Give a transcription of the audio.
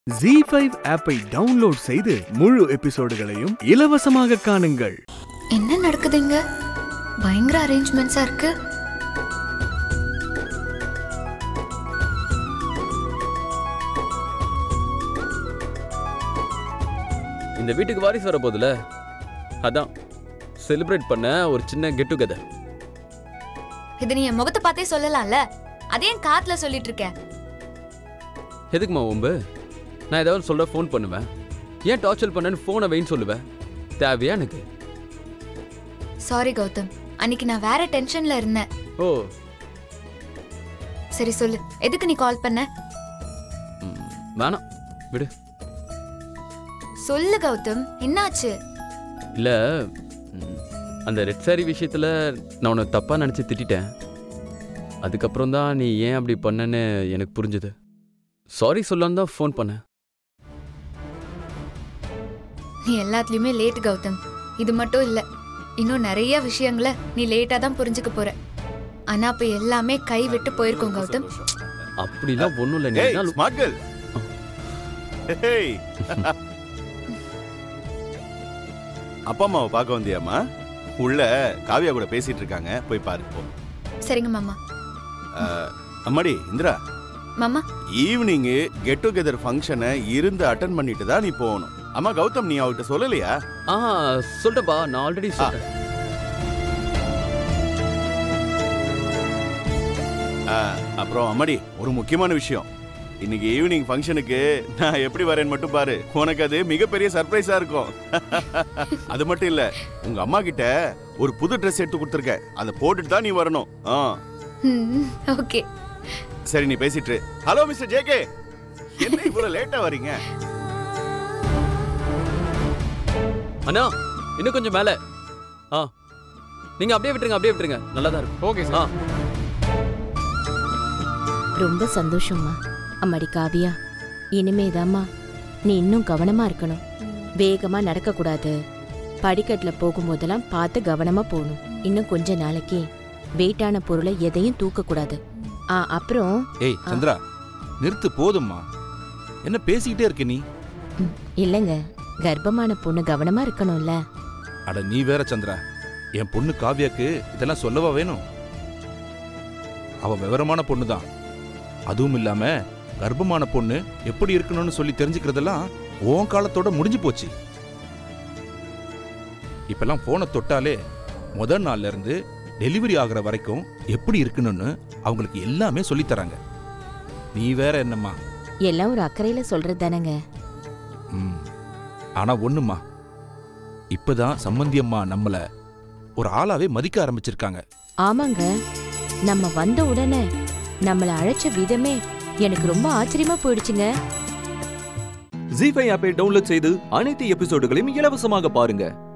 G five ஆப்பை download செய்து முழு எபிசோடுகளையும் இலவசமாக காணுங்கள் என்ன நடக்குதுங்க பயங்கர அரேஞ்ச்மெண்ட்ஸா இருக்கு இந்த வீட்டுக்கு வாரிசு வர போதுல அதான் செலிப்ரேட் பண்ண ஒரு சின்ன கெட் டுகெதர் இது நீ என் முகத்தை பார்த்தே சொல்லலாம்ல அதே என் காத்துல சொல்லிட்டு இருக்க எதுக்குமா ஒம்பு நான் ஏதாவது சொல்ல ஃபோன் பண்ணுவேன் ஏன் டார்ச்சர் பண்ணேன்னு ஃபோனை வைன்னு சொல்லுவேன் தேவையா எனக்கு சாரி கௌதம் அன்னைக்கு நான் வேற டென்ஷன்ல இருந்தேன் ஓ சரி சொல்லு எதுக்கு நீ கால் பண்ண ம், வேணாம் விடு சொல்லு கௌதம் என்னாச்சு இல்லை அந்த ரெட் சாரி விஷயத்தில் நான் உன்னை தப்பாக நினச்சி திட்டிட்டேன் அதுக்கப்புறம் தான் நீ ஏன் அப்படி பண்ணேன்னு எனக்கு புரிஞ்சுது சாரி சொல்லலான்னு தான் ஃபோன் பண்ணேன் நீ எல்லாத்துலயுமே லேட் கௌதம் இது மட்டும் இல்ல இன்னும் நிறைய விஷயங்களை நீ லேட்டா தான் புரிஞ்சுக்க போற ஆனா அப்ப எல்லாமே கை விட்டு போயிருக்கும் கௌதம் அப்படிலாம் ஒன்றும் இல்லை நீ ஏய் என்ன ஸ்மார்ட் கேர்ள் ஹேய் அப்பா அம்மாவை பார்க்க வந்தியாம்மா உள்ள காவியா கூட பேசிட்டு இருக்காங்க போய் பாரு போ சரிங்க மாமா அம்மாடி இந்திரா மாமா ஈவினிங் கெட் டுகெதர் ஃபங்க்ஷனை இருந்து அட்டன் பண்ணிட்டு தான் நீ போகணும் அம்மா கௌதம் நீ அவகிட்ட சொல்லலையா ஆ சொல்லிட்டப்பா நான் ஆல்ரெடி சொல்லிட்டேன் ஆ, அப்புறம் அம்மாடி ஒரு முக்கியமான விஷயம் இன்னைக்கு ஈவினிங் ஃபங்க்ஷனுக்கு நான் எப்படி வரேன்னு மட்டும் பாரு உனக்கு அது மிகப்பெரிய சர்ப்ரைஸா இருக்கும் அது மட்டும் இல்ல உங்க அம்மா கிட்ட ஒரு புது ட்ரெஸ் எடுத்து கொடுத்துருக்கேன் அதை போட்டுட்டு தான் நீ வரணும் ஆ ஓகே சரி நீ பேசிட்டு ஹலோ மிஸ்டர் ஜேகே என்ன இவ்வளவு லேட்டா வரீங்க அண்ணா இன்னும் கொஞ்சம் மேலே ஆ நீங்கள் அப்படியே விட்டுருங்க அப்படியே விட்டுருங்க நல்லா தான் இருக்கும் ஓகே சார் ஆ ரொம்ப சந்தோஷம்மா அம்மாடி காவியா இனிமேதாம்மா நீ இன்னும் கவனமா இருக்கணும் வேகமா நடக்க கூடாது படிக்கட்டுல போகும்போதெல்லாம் பார்த்து கவனமா போகணும் இன்னும் கொஞ்ச நாளைக்கு வெயிட்டான பொருளை எதையும் தூக்க கூடாது ஆ அப்புறம் ஏய் சந்திரா நிறுத்து போதும்மா என்ன பேசிக்கிட்டே இருக்க நீ ம், இல்லைங்க கர்ப்பமான பொண்ணு கவனமா இருக்கணும்ல அட நீ வேற சந்திரா என் பொண்ணு காவியாக்கு இதெல்லாம் சொல்லவா வேணும் அவ விவரமான பொண்ணு தான் அதுவும் இல்லாம கர்ப்பமான பொண்ணு எப்படி இருக்கணும்னு சொல்லி தெரிஞ்சுக்கிறதெல்லாம் உன் காலத்தோட முடிஞ்சு போச்சு இப்பெல்லாம் போனை தொட்டாலே முதல் நாள்ல இருந்து டெலிவரி ஆகுற வரைக்கும் எப்படி இருக்கணும்னு அவங்களுக்கு எல்லாமே சொல்லித் தராங்க நீ வேற என்னம்மா எல்லாம் ஒரு அக்கறையில சொல்றது தானேங்க ம். ஆனா ஒண்ணுமா இப்பதான் சம்மந்தி அம்மா நம்மள ஒரு ஆளாவே மதிக்க ஆரம்பிச்சிருக்காங்க ஆமாங்க நம்ம வந்த உடனே நம்மள அழைச்ச விதமே எனக்கு ரொம்ப ஆச்சரியமா போயிடுச்சுங்க ஜி ஃபைவ் ஆப்பை டவுன்லோட் செய்து அனைத்து எபிசோடுகளையும் இலவசமாக பாருங்க